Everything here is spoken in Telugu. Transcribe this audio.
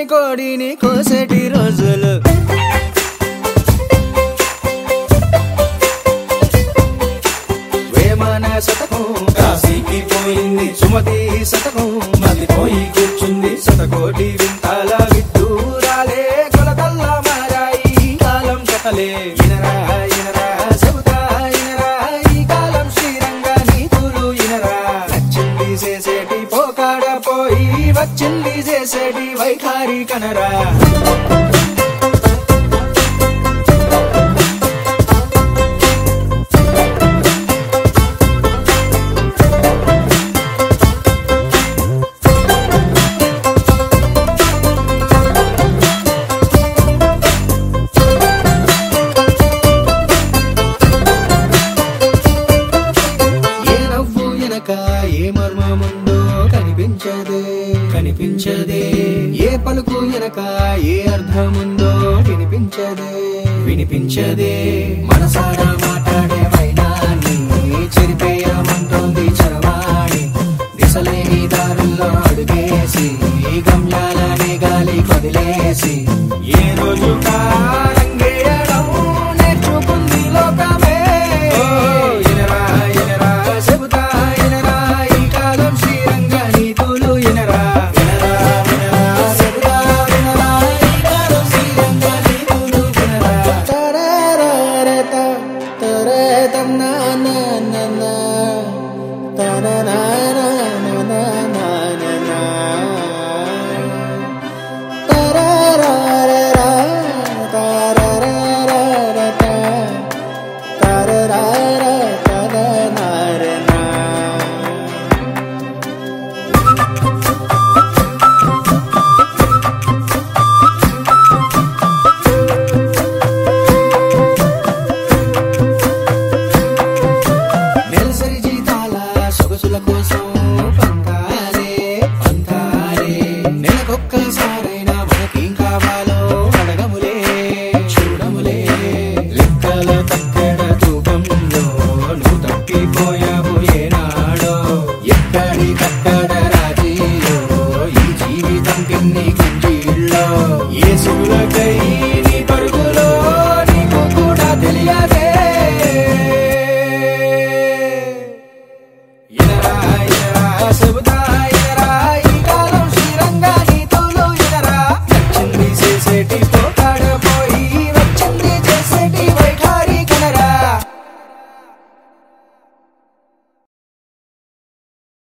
కోడిని కోసేటి రోజులు వేమన శతకం కాశీకి పోయింది సుమతి శతకం మతిపోయి కూర్చుంది శతకోటి వింతాల విడ్డూరాలే కొలతల్ల మారాయి ఈ కాలం కథలే ఇనరా ఇనరా చెబుతా ఇనరా ఈ కాలం శ్రీరంగ నీతులు ఇనరా నచ్చింది చేసేటి పోకాడ పోయి వచ్చింది చేసేటి వైఖారి కనరా ఏ నవ్వు వెనక ఏ మర్మముందో కనిపించదే కనిపించదే ఏ పలుకు వెనక ఏ అర్థముందో వినిపించదే వినిపించదే మనసారా మాట్లాడే వైనాన్ని చెరిపేయమంటోంది చరవాణి దిశలేని దారుల్లో అడుగేసి గమ్యాలనే గాలి కొదిలేసి ఏ రోజు కారంగేయడం నేర్చుకుంది లోకమే ఇనరా ఇనరా చెబుతా ఇనరా ఈ కాలం శ్రీరంగ నీతులు ఇనరా ఇనరా ఇనరా చెబుతా ఇనరా ఈ కాలం శ్రీరంగ నీతులు ఇనరా తరరరత తరతం నా నా నా నా తరరర నా నా నా నా నా తరరరర తరరరరత తరరర తదనరన నెలసరి జీతాల సొగసుల కోసం పంతాలే పంతాలే నెలకొక్కసారైనా మనకేం కావాలో అడగములే చూడములే లెక్కల తక్కడ తూకంలో నువ్వు తప్పిపోయావు ఏనాడో ఎక్కడి కక్కడ రాజీలో ఈ జీవితం పిన్ని కుంజీల్లో ఏ సూలకై నీ పరుగులో